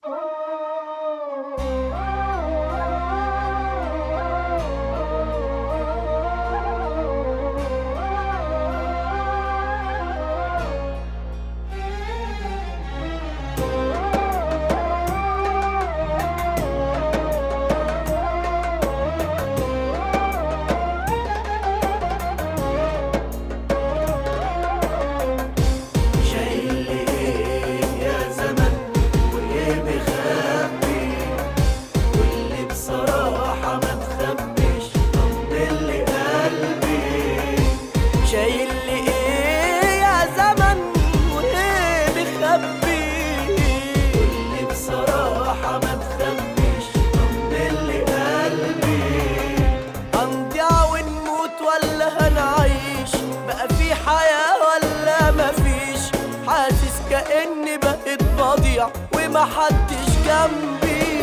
شايل ايه يا زمن وايه مخبي واللي بصراحة ما تخبيش طمن لي قلبي شايل لي ايه يا زمن وايه مخبي واللي بصراحة ما تخبيش طمن لي قلبي هنضيع ونموت ولا هنعيش بقى في حياة ولا مفيش حاسس كأني بقيت بضيع ومحدش جنبي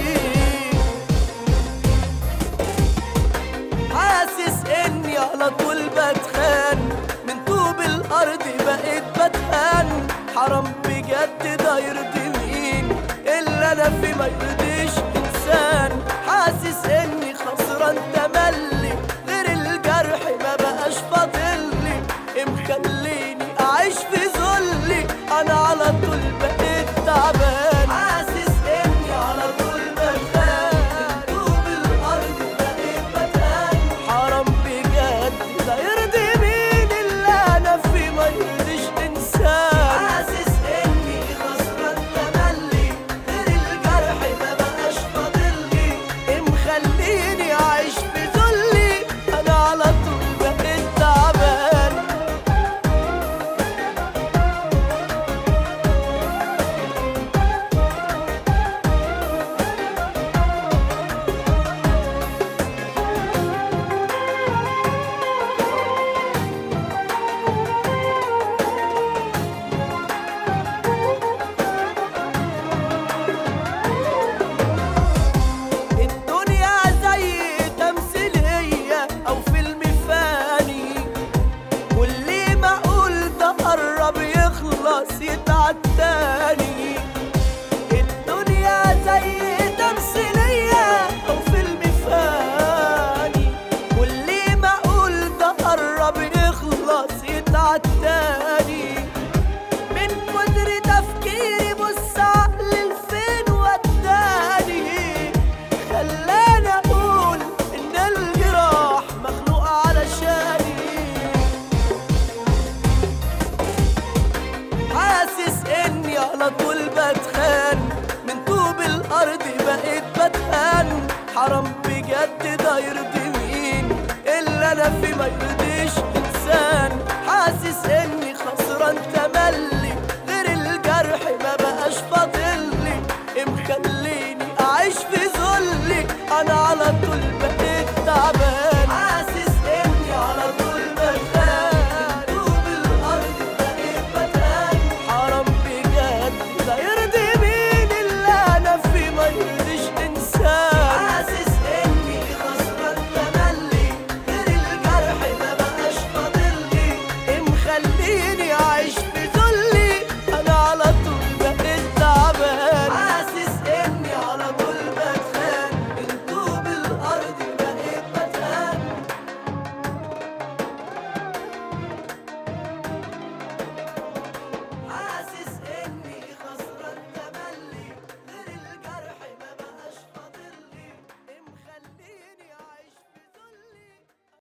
حاسس اني على طول بتخان من طوب الارض بقيت بتهان حرام بجد ده يرضي مين الا انا في ما يرضيش انسان حاسس اني خسران تملي غير الجرح ما بقاش فاضلي مخليني اعيش في ذلي انا على طول بقيت تعبان حاسس اني على طول بتخان من طوب الارض بقيت بتهان حرام بجد لا يرضي مين الا انا في ما يرضيش انسان حاسس اني خسران تملي غير الجرح ما بقاش فاضلي مخليني عايش في ذلي انا على طول بقيت تعبان الدنيا زي تمثيلية أو فيلم فاني واللي ما أقول ده قرب يخلص يتعد تاني الدنيا زي تمثيلية أو فيلم فاني واللي ما أقول ده قرب يخلص يتعد تاني من كتر تفكيري بص عقلي لفين وداني خلاني اقول ان الجراح مخلوق علشاني حاسس اني على طول بتخان من طوب الارض بقيت بتهان حرام بجد ده يرضي مين الا انا في ما يرضي